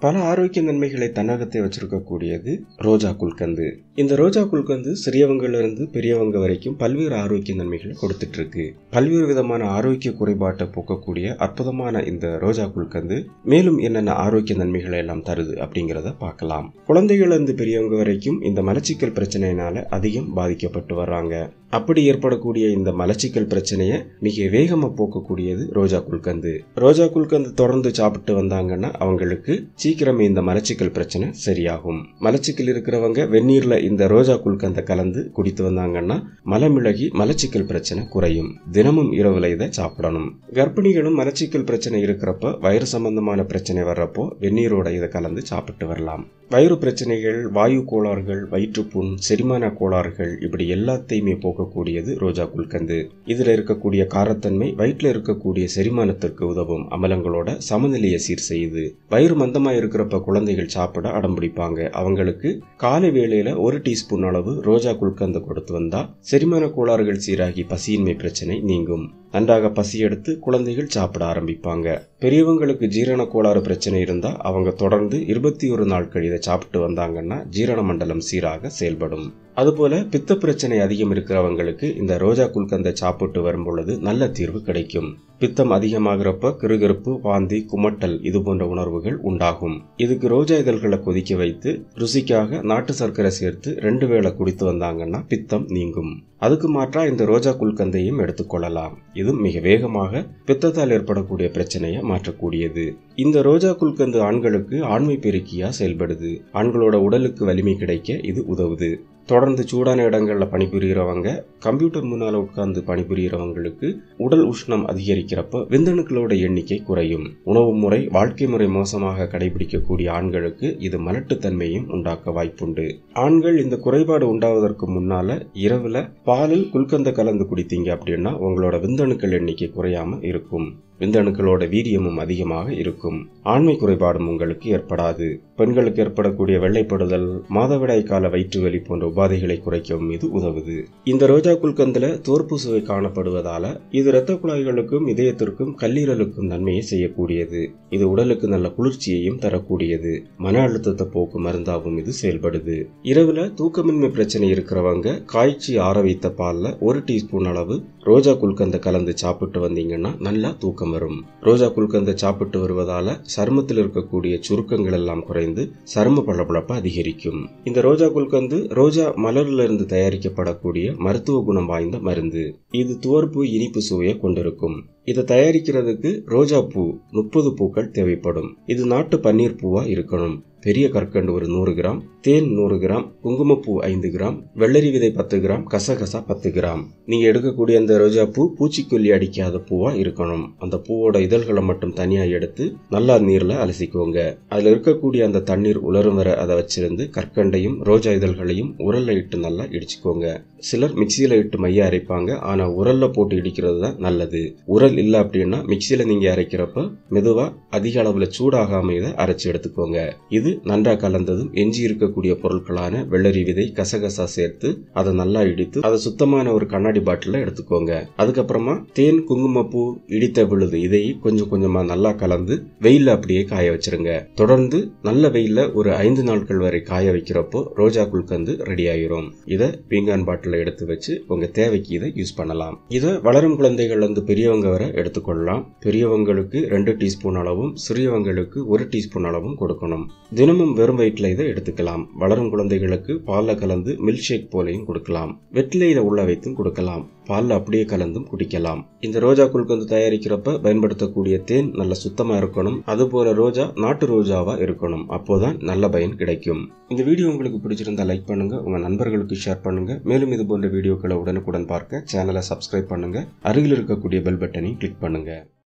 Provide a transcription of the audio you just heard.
பல ஆரோக்கிய நன்மைகளை தன்னகத்தை வச்சிருக்கக்கூடியது ரோஜா குல்கந்து இந்த ரோஜா குல்கந்து சிறியவங்கல இருந்து பெரியவங்க வரைக்கும் பல்வேறு ஆரோக்கிய நன்மைகளை கொடுத்துட்டு இருக்கு பல்வேறு விதமான ஆரோக்கிய குறைபாட்டை போக்கக்கூடிய அற்புதமான இந்த ரோஜா குல்கந்து மேலும் என்னென்ன ஆரோக்கிய நன்மைகளை எல்லாம் தருது அப்படிங்கிறத பார்க்கலாம் குழந்தைகள் இருந்து பெரியவங்க வரைக்கும் இந்த மலச்சிக்கல் பிரச்சனையினால அதிகம் பாதிக்கப்பட்டு வர்றாங்க அப்படி ஏற்படக்கூடிய இந்த மலச்சிக்கல் பிரச்சனையை மிக வேகமா போக்கக்கூடியது ரோஜா குல்கந்து ரோஜா குல்கந்து தொடர்ந்து சாப்பிட்டு வந்தாங்கன்னா அவங்களுக்கு சீக்கிரமே இந்த மலச்சிக்கல் பிரச்சனை சரியாகும் மலச்சிக்கல் இருக்கிறவங்க வெந்நீர்ல இந்த ரோஜா குல்கந்தை கலந்து குடித்து வந்தாங்கன்னா மலமிளகி மலச்சிக்கல் பிரச்சனை குறையும் தினமும் இரவுல இதை சாப்பிடணும் கர்ப்பிணிகளும் மலச்சிக்கல் பிரச்சனை இருக்கிறப்ப வயிறு சம்பந்தமான பிரச்சனை வர்றப்போ வெந்நீரோட இதை கலந்து சாப்பிட்டு வரலாம் வயிறு பிரச்சனைகள் வாயு கோளாறுகள் வயிற்றுப்புண் செரிமான கோளாறுகள் இப்படி எல்லாத்தையுமே போக்கக்கூடியது ரோஜா குல்கந்து இதுல இருக்கக்கூடிய காரத்தன்மை வயிற்றுல இருக்கக்கூடிய செரிமானத்திற்கு உதவும் அமலங்களோட சமநிலையை சீர் செய்யுது வயிறு மந்தமா இருக்கிறப்ப குழந்தைகள் சாப்பிட அடம்பிடிப்பாங்க அவங்களுக்கு காலை வேளையில ஒரு டீஸ்பூன் அளவு ரோஜா குல்கந்து கொடுத்து வந்தா செரிமான கோளாறுகள் சீராகி பசியின்மை பிரச்சனை நீங்கும் நன்றாக பசி எடுத்து குழந்தைகள் சாப்பிட ஆரம்பிப்பாங்க பெரியவங்களுக்கு ஜீரண கோளாறு பிரச்சனை இருந்தா அவங்க தொடர்ந்து இருபத்தி ஒரு நாட்கள் இதை சாப்பிட்டு வந்தாங்கன்னா ஜீரண மண்டலம் சீராக செயல்படும் அதுபோல பித்த பிரச்சனை அதிகம் இருக்கிறவங்களுக்கு இந்த ரோஜா குல்கந்தை சாப்பிட்டு வரும் பொழுது நல்ல தீர்வு கிடைக்கும் பித்தம் அதிகமாகிறப்ப கிருகிருப்பு வாந்தி குமட்டல் இது போன்ற உணர்வுகள் உண்டாகும் இதுக்கு ரோஜா இதழ்களை கொதிக்க வைத்து ருசிக்காக நாட்டு சர்க்கரை சேர்த்து ரெண்டு வேளை குடித்து வந்தாங்கன்னா பித்தம் நீங்கும் அதுக்கு மாற்றா இந்த ரோஜா குல்கந்தையும் எடுத்துக்கொள்ளலாம் இது மிக வேகமாக பித்தத்தால் ஏற்படக்கூடிய பிரச்சனையை மாற்றக்கூடியது இந்த ரோஜா குல்கந்து ஆண்களுக்கு ஆண்மை பெருக்கியா செயல்படுது ஆண்களோட உடலுக்கு வலிமை கிடைக்க இது உதவுது தொடர்ந்து சூடான இடங்களில் பணிபுரிகிறவங்க கம்ப்யூட்டர் முன்னால் உட்கார்ந்து பணிபுரிகிறவங்களுக்கு உடல் உஷ்ணம் அதிகரிக்கிறப்ப விந்தணுக்களோட எண்ணிக்கை குறையும் உணவு முறை வாழ்க்கை முறை மோசமாக கடைபிடிக்கக்கூடிய ஆண்களுக்கு இது மலட்டுத்தன்மையும் உண்டாக்க வாய்ப்புண்டு ஆண்கள் இந்த குறைபாடு உண்டாவதற்கு முன்னால இரவுல பாலில் குல்கந்த கலந்து குடித்தீங்க அப்படின்னா உங்களோட விந்தணுக்கள் எண்ணிக்கை குறையாம இருக்கும் விந்தணுக்களோட வீரியமும் அதிகமாக இருக்கும் ஆண்மை குறைபாடும் உங்களுக்கு ஏற்படாது பெண்களுக்கு ஏற்படக்கூடிய வெள்ளைப்படுதல் மாதவிடாய் கால வயிற்று வலி போன்ற உபாதைகளை குறைக்கவும் இது உதவுது இந்த ரோஜா குல்கந்தில தோற்பு சுவை காணப்படுவதால இது இரத்த குழாய்களுக்கும் இதயத்திற்கும் கல்லீரலுக்கும் நன்மையை செய்யக்கூடியது இது உடலுக்கு நல்ல குளிர்ச்சியையும் தரக்கூடியது மன அழுத்தத்தை போக்கு மருந்தாகவும் இது செயல்படுது இரவுல தூக்கமின்மை பிரச்சனை இருக்கிறவங்க காய்ச்சி ஆற வைத்த பால்ல ஒரு டீஸ்பூன் அளவு ரோஜா குல்கந்தை கலந்து சாப்பிட்டு வந்தீங்கன்னா நல்லா தூக்கம் வரும் ரோஜா குல்கந்தை சாப்பிட்டு வருவதால சருமத்தில் இருக்கக்கூடிய சுருக்கங்கள் எல்லாம் குறைந்து சரும பளபளப்பு அதிகரிக்கும் இந்த ரோஜா குல்கந்து ரோஜா மலர்ல இருந்து தயாரிக்கப்படக்கூடிய மருத்துவ குணம் வாய்ந்த மருந்து இது துவர்ப்பு இனிப்பு சுவையை கொண்டிருக்கும் இதை தயாரிக்கிறதுக்கு ரோஜா பூ முப்பது பூக்கள் தேவைப்படும் இது நாட்டு பன்னீர் பூவா இருக்கணும் பெரிய கற்கண்டு ஒரு நூறு கிராம் தேன் நூறு கிராம் குங்குமப்பூ ஐந்து கிராம் வெள்ளரி விதை பத்து கிராம் கசகசா பத்து கிராம் நீங்க எடுக்கக்கூடிய அந்த ரோஜா பூ பூச்சிக்கொல்லி அடிக்காத பூவா இருக்கணும் அந்த பூவோட இதழ்களை மட்டும் தனியா எடுத்து நல்லா நீர்ல அலசிக்கோங்க அதுல இருக்கக்கூடிய அந்த தண்ணீர் உலரும் வர அதை வச்சிருந்து கற்கண்டையும் ரோஜா இதழ்களையும் உரல்ல இட்டு நல்லா இடிச்சுக்கோங்க சிலர் மிக்சியில இட்டு மைய அரைப்பாங்க ஆனா உரல்ல போட்டு இடிக்கிறது தான் நல்லது உரல் இல்ல அப்படின்னா மிக்சியில நீங்க அரைக்கிறப்ப மெதுவா அதிக அளவுல சூடாகாம இதை அரைச்சு எடுத்துக்கோங்க இது நன்றா கலந்ததும் எஞ்சி இருக்கக்கூடிய பொருட்களான வெள்ளரி விதை கசகசா சேர்த்து அதை நல்லா இடித்து அதை சுத்தமான ஒரு கண்ணாடி பாட்டில எடுத்துக்கோங்க அதுக்கப்புறமா தேன் குங்குமப்பூ இடித்த விழுது இதை கொஞ்சம் கொஞ்சமா நல்லா கலந்து வெயில அப்படியே காய வச்சிருங்க தொடர்ந்து நல்ல வெயில ஒரு ஐந்து நாட்கள் வரை காய வைக்கிறப்போ ரோஜா குல்கந்து ரெடி ஆயிரும் இதை பீங்கான் பாட்டில எடுத்து வச்சு உங்க தேவைக்கு இதை யூஸ் பண்ணலாம் இதை வளரும் குழந்தைகள் வந்து பெரியவங்க வரை எடுத்துக்கொள்ளலாம் பெரியவங்களுக்கு ரெண்டு டீஸ்பூன் அளவும் சிறியவங்களுக்கு ஒரு டீஸ்பூன் அளவும் கொடுக்கணும் தினமும் வெறும் வயிற்றுல இதை எடுத்துக்கலாம் வளரும் குழந்தைகளுக்கு பால்ல கலந்து மில்க் ஷேக் போலையும் கொடுக்கலாம் வெற்றிலையில உள்ள வைத்தும் கொடுக்கலாம் பால்ல அப்படியே கலந்தும் குடிக்கலாம் இந்த ரோஜா குல்கந்து தயாரிக்கிறப்ப பயன்படுத்தக்கூடிய தேன் நல்ல சுத்தமா இருக்கணும் அதுபோல ரோஜா நாட்டு ரோஜாவா இருக்கணும் அப்போதான் நல்ல பயன் கிடைக்கும் இந்த வீடியோ உங்களுக்கு பிடிச்சிருந்தா லைக் பண்ணுங்க உங்க நண்பர்களுக்கு ஷேர் பண்ணுங்க மேலும் இது போன்ற வீடியோக்களை உடனுக்குடன் பார்க்க சேனலை சப்ஸ்கிரைப் பண்ணுங்க அருகில் இருக்கக்கூடிய பெல் பட்டனையும் கிளிக் பண்ணுங்க